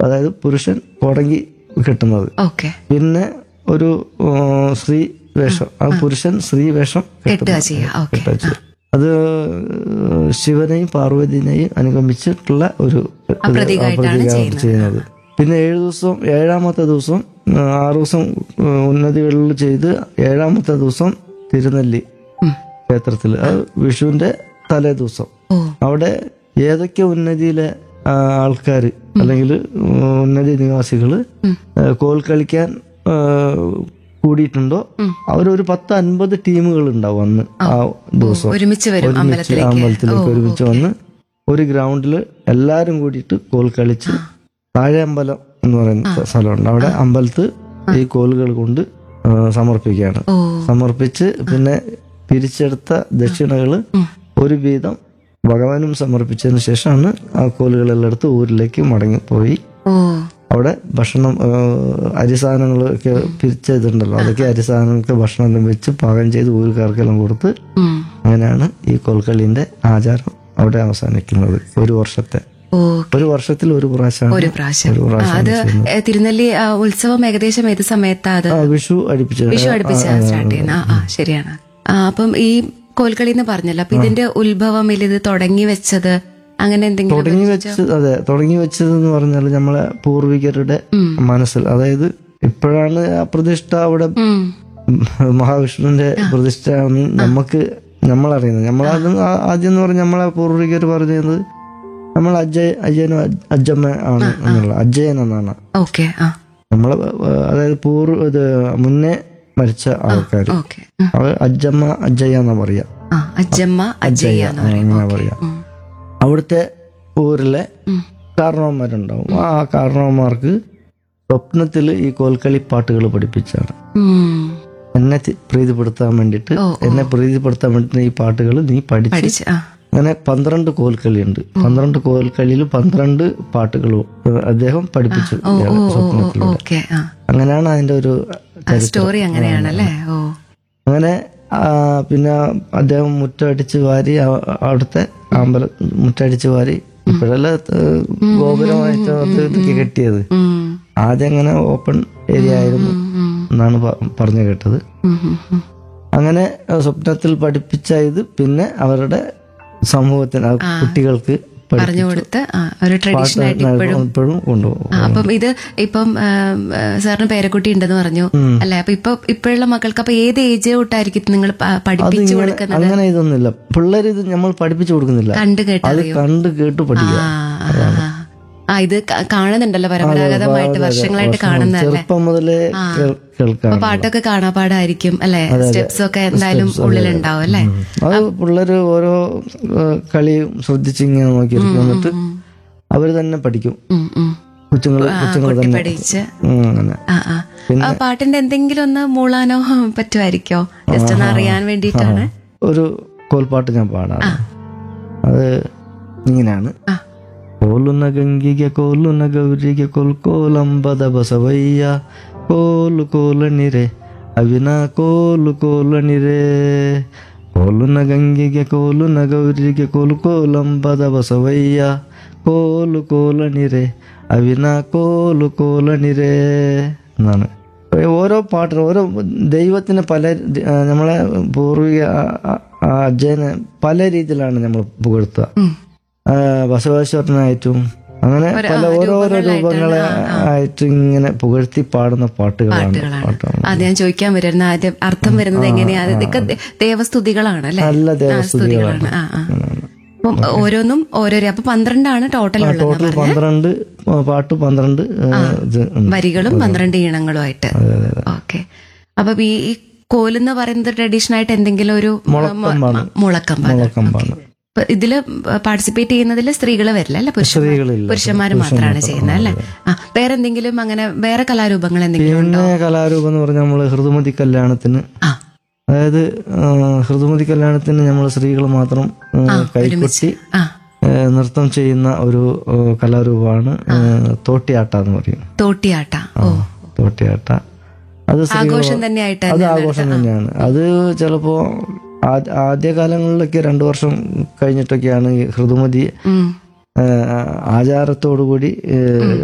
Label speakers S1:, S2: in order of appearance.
S1: അതായത് പുരുഷൻ കൊടങ്ങി കെട്ടുന്നത്
S2: ഓക്കെ
S1: പിന്നെ ഒരു ആ, സ്ത്രീ വേഷം ആ പുരുഷൻ സ്ത്രീ വേഷം
S2: കെട്ടുക ചെയ്യാം ഓക്കെ
S1: കെട്ടുക ചെയ്യും. അത് ശിവനെയും പാർവതിനെയും അനുഗമിച്ചിട്ടുള്ള ഒരു ഇത്
S2: പ്രതീകമായിട്ടാണ്
S1: പ്രതീകമായിട്ട് ചെയ്യുന്നത് പിന്നെ ഏഴ് ദിവസം ഏഴാമത്തെ ദിവസം ആ, ആറ് ദിവസം ആ, ഉന്നതികളിൽ ചെയ്ത് ഏഴാമത്തെ ദിവസം തിരുനെല്ലി ക്ഷേത്രത്തിൽ അത് വിഷുവിന്റെ തലേ ദിവസം
S2: ഓ
S1: അവിടെ ഏതൊക്കെ ഉന്നതിയിലെ ആൾക്കാർ അല്ലെങ്കിൽ ഉന്നതി നിവാസികൾ കോൽ കളിക്കാൻ ആ, കൂടിയിട്ടുണ്ടോ അവരൊരു പത്ത് അൻപത് ടീമുകൾ ഉണ്ടാവും അന്ന് ആ ദിവസം
S2: ഒരുമിച്ച് വരും
S1: ഒരുമിച്ച്
S2: അമ്പലത്തിലേക്ക്
S1: അമ്പലത്തിലേക്ക് ഒരുമിച്ച് വന്ന് ഒരു ഗ്രൗണ്ടിൽ എല്ലാരും കൂടിയിട്ട് കോൽ കളിച്ച് താഴെ അമ്പലം എന്ന് പറയുന്ന സ്ഥലമുണ്ട് അവിടെ അമ്പലത്ത് ഈ കോലുകൾ കൊണ്ട് ആ, സമർപ്പിക്കുകയാണ്
S2: ഓ
S1: സമർപ്പിച്ച് പിന്നെ പിരിച്ചെടുത്ത ദക്ഷിണകള് ഒരു വീതം ഭഗവാനും സമർപ്പിച്ചതിന് ശേഷമാണ് ആ കോലുകളെല്ലാം എടുത്ത് ഊരിലേക്ക് മടങ്ങിപ്പോയി
S2: ഓ
S1: അവിടെ ഭക്ഷണം ആ, അരിസാധനങ്ങളൊക്കെ പിരിച്ചതുണ്ടല്ലോ അതൊക്കെ അരിസാധനങ്ങൾക്ക് ഭക്ഷണം എല്ലാം വെച്ച് പാകം ചെയ്ത് ഊരുകാർക്കെല്ലാം കൊടുത്ത്
S2: ഉം.
S1: അങ്ങനെയാണ് ഈ കോൽക്കളിന്റെ ആചാരം അവിടെ അവസാനിക്കുന്നത് ഒരു വർഷത്തെ
S2: ഓ
S1: ഒരു വർഷത്തിൽ ഒരു പ്രാവശ്യമാണ്
S2: ഒരു പ്രാവശ്യം
S1: ഒരു
S2: ആ,
S1: പ്രാവശ്യം
S2: അത് ഏ, തിരുനെല്ലി ആ, ഉത്സവം ഏകദേശം ഏത് സമയത്താ അത്
S1: ആ, വിഷു അടുപ്പിച്ച്
S2: വിഷു അടുപ്പിച്ച് സ്റ്റാർട്ട് ചെയ്യുന്ന ആ ആ ശരിയാണ് ആ അപ്പം ഈ കോൽക്കളി എന്ന് പറഞ്ഞല്ലോ അപ്പൊ ഇതിന്റെ ഉത്ഭവം ഇല്ല ഇത് തുടങ്ങി വെച്ചത് അങ്ങനെ എന്തെങ്കിലും
S1: തുടങ്ങി വെച്ച് അതെ തുടങ്ങി വെച്ചത് എന്ന് പറഞ്ഞാൽ നമ്മളെ പൂർവികരുടെ മനസ്സിൽ അതായത് ഇപ്പോഴാണ് ആ പ്രതിഷ്ഠ അവിടെ
S2: ഉം.
S1: മഹാവിഷ്ണുവിന്റെ പ്രതിഷ്ഠ ആണ് നമുക്ക് നമ്മളറിയുന്നത് നമ്മളത് ആ- ആദ്യം എന്ന് പറഞ്ഞാൽ നമ്മളെ പൂർവികർ പറഞ്ഞത് നമ്മൾ അജയ് അജയനും അജ്ജമ്മ ആണ് എന്നുള്ള അജയൻ എന്നാണ്
S2: ഓക്കെ ആ
S1: നമ്മളെ ഏഹ്, അതായത് പൂർവ്വ ഇത് മുന്നേ മരിച്ച ആൾക്കാർ
S2: ഓക്കെ
S1: അവർ അജ്ജമ്മ അജയ എന്നാ പറയാ
S2: ആ അജ്ജമ്മ അജ്ജയ്യ എന്ന് പറയും
S1: അങ്ങനെ പറയാ
S2: ഉം.
S1: അവിടുത്തെ ഊരിലെ
S2: ഉം.
S1: കാരണവന്മാരുണ്ടാവും ആ കാരണവന്മാർക്ക് സ്വപ്നത്തിൽ ഈ കോൽക്കളി പാട്ടുകൾ പഠിപ്പിച്ചാണ്
S2: ഉം.
S1: എന്നെ തി- പ്രീതിപ്പെടുത്താൻ വേണ്ടിയിട്ട്
S2: ഓ,
S1: എന്നെ പ്രീതിപ്പെടുത്താൻ വേണ്ടിയിട്ട് ഈ പാട്ടുകൾ നീ പഠിച്ച്
S2: പഠിച്ച് ആ
S1: അങ്ങനെ പന്ത്രണ്ട് കോൽക്കളിയുണ്ട് പന്ത്രണ്ട് കോൽക്കളിയിൽ പന്ത്രണ്ട് പാട്ടുകളും ഏഹ്, അദ്ദേഹം പഠിപ്പിച്ചു
S2: ഓ
S1: ഇയാളെ
S2: ഓ ഓ
S1: സ്വപ്നത്തിലൂടെ
S2: ഓക്കെ ആ
S1: അങ്ങനെയാണ് അതിന്റെ ഒരു ചരിത്രം
S2: സ്റ്റോറി അങ്ങനെയാണല്ലേ ഓ
S1: അങ്ങനെ ആ, പിന്നെ അദ്ദേഹം മുറ്റടിച്ച് വാരി ആ- അവിടുത്തെ അമ്പലം മുറ്റടിച്ച് വാരി ഇപ്പോഴല്ല ഏഹ്, ഗോപുരമായിട്ട് അത് ഇതൊക്കെ കെട്ടിയത്
S2: ഉം.
S1: ആദ്യം അങ്ങനെ ഓപ്പൺ ഏരിയ ആയിരുന്നു
S2: ഉം.
S1: എന്നാണ് പ- പറഞ്ഞു കേട്ടത്
S2: ഉം. ഉം. ഉം.
S1: അങ്ങനെ ആ, സ്വപ്നത്തിൽ പഠിപ്പിച്ച ഇത് പിന്നെ അവരുടെ സമൂഹത്തിന് ആ കുട്ടികൾക്ക് പഠി-
S2: പറഞ്ഞു കൊടുത്ത് ആ ഒരു ട്രഡീഷൻ ആയിട്ട് ഇപ്പോഴും
S1: ഇപ്പോഴും കൊണ്ടുപോകും
S2: ആ, അപ്പം ഇത് ഇപ്പം ആ, ആ, സാറിന് പേരക്കുട്ടി ഉണ്ടെന്ന് പറഞ്ഞു അല്ലെ അപ്പൊ ഇപ്പൊ ഇപ്പോഴുള്ള മക്കൾക്ക് അപ്പൊ ഏത് ഏജ് തൊട്ടായിരിക്കും നിങ്ങൾ പ- പഠിപ്പിച്ചു കൊടുക്കുന്നത്
S1: അങ്ങനെ ഇതൊന്നുമില്ല പിള്ളേർ ഇത് നമ്മൾ പഠിപ്പിച്ചു കൊടുക്കുന്നില്ല
S2: കണ്ടു കേട്ട്
S1: അത് കണ്ട് കേട്ട് പഠിക്കുക
S2: ആ, ആ, ആ. ആ ഇത് ക- കാണുന്നുണ്ടല്ലോ പരമ്പരാഗതമായിട്ട് വർഷങ്ങളായിട്ട് കാണുന്നതല്ലേ
S1: ചെറുപ്പം മുതലേ കേൾ- കേൾക്കാം
S2: അപ്പൊ പാട്ടൊക്കെ കാണാപാടായിരിക്കും അല്ലെ സ്റ്റെപ്സ് ഒക്കെ എന്തായാലും ഉള്ളിലുണ്ടാവും അല്ലെ
S1: അത് പിള്ളേര് ഓരോ ഏഹ്, കളിയും ശ്രദ്ധിച്ച് ഇങ്ങനെ നോക്കിയിരിക്കും എന്നിട്ട് അവര് തന്നെ പഠിക്കും കൊച്ചുങ്ങള് കൊച്ചുങ്ങൾ
S2: കുട്ടി
S1: തന്നെ
S2: പഠിച്ച്
S1: ഉം, അങ്ങനെ
S2: ആ ആ ആ പാട്ടിന്റെ എന്തെങ്കിലും ഒന്ന് മൂളാനോ പറ്റുമായിരിക്കോ ജസ്റ്റ് ഒന്ന് അറിയാൻ വേണ്ടിയിട്ടാണ്
S1: ഒരു കോൽപ്പാട്ട് ഞാൻ പാടാം അത് ഇങ്ങനെയാണ്
S2: ആ.
S1: ಕೋಲುನ ಗಂಗಿಗೆ ಕೋಲುನ ಗೌರಿಗೆ ಕೋಲ್ಕೋಲಂಬದ ಬಸವಯ್ಯ ಕೋಲು ಕೋಲಣಿರೆ ಅವಿನ ಕೋಲು ಕೋಲಣಿರೆ ಕೋಲುನ ಗಂಗಿಗೆ ಕೋಲುನ ಗೌರಿಗೆ ಕೋಲ್ಕೋಲಂಬದ ಬಸವಯ್ಯ കോലു കോലണിരെ അവിന കോലു കോലണിരെ എന്നാണ് ഓരോ പാട്ടിനും ഓരോ ദൈവത്തിന് പല ആ, നമ്മളെ പൂർവിക ആ- ആ- ആ അജയനെ പല രീതിയിലാണ് നമ്മൾ പുകഴ്ത്തുക
S2: ഉം.
S1: ആ, ബസവേശ്വരനായിട്ടും അങ്ങനെ പല ഓരോരോ രൂപങ്ങളെ ആയിട്ട് ഇങ്ങനെ പുകഴ്ത്തി പാടുന്ന പാട്ടുകളാണ് പാട്ടുകൾ
S2: അത് ഞാൻ ചോദിക്കാൻ വരുന്ന ആദ്യം അർത്ഥം വരുന്നത് എങ്ങനെയാ അത് ഇതൊക്കെ ദേ- ദേവസ്തുതികളാണ് അല്ലെ
S1: നല്ല
S2: സ്തുതികളാണ്
S1: ദേവസ്തുതികളാണ്
S2: ആ ആ അപ്പം ഓരോന്നും ഓരോരോ അപ്പൊ പന്ത്രണ്ടാണ് ടോട്ടൽ ഉള്ളത്
S1: ടോട്ടൽ പന്ത്രണ്ട് ആ, പാട്ട് പന്ത്രണ്ട് ആ, ഇത് ഉണ്ട്.
S2: വരികളും പന്ത്രണ്ട് ഈണങ്ങളുമായിട്ട് ഓക്കെ അപ്പൊ ഈ ഈ കോലെന്ന് പറയുന്നത് ട്രഡീഷണൽ ആയിട്ട് എന്തെങ്കിലും ഒരു
S1: മുളക്കമ്പാണ്.
S2: മുളക്കം
S1: മുളക്കമ്പാണ്
S2: അപ്പൊ ഇതില് പാർട്ടിസിപ്പേറ്റ് ചെയ്യുന്നതിൽ സ്ത്രീകൾ വരില്ല അല്ലെ പുരുഷന്മാർ
S1: സ്ത്രീകളില്ല
S2: പുരുഷന്മാര് മാത്രമാണ് ചെയ്യുന്നത് അല്ലെ ആ വേറെ എന്തെങ്കിലും അങ്ങനെ വേറെ കലാരൂപങ്ങൾ എന്തെങ്കിലും ഉണ്ടോ
S1: പിന്നെ കലാരൂപം എന്ന് പറഞ്ഞാൽ നമ്മള് ഹൃദുമതി കല്യാണത്തിന്
S2: ആ
S1: അതായത് ആ, ഹൃദുമതി കല്യാണത്തിന് നമ്മൾ സ്ത്രീകൾ മാത്രം ആ, കൈകൊട്ടി
S2: ആ
S1: ആ, നൃത്തം ചെയ്യുന്ന ഒരു ആ, കലാരൂപമാണ് ആ, തോട്ടിയാട്ട എന്ന് പറയും
S2: തോട്ടിയാട്ട ഓ
S1: തോട്ടിയാട്ട അത് സ്ത്രീകൾ
S2: ആഘോഷം തന്നെയായിട്ട്
S1: അത് ആഘോഷം തന്നെയാണ് അത് ചിലപ്പോ ആദ്യ ആദ്യകാലങ്ങളിലൊക്കെ രണ്ടു വർഷം കഴിഞ്ഞിട്ടൊക്കെയാണ് ഈ ഹൃദുമതി
S2: ഉം
S1: ആചാരത്തോടു കൂടി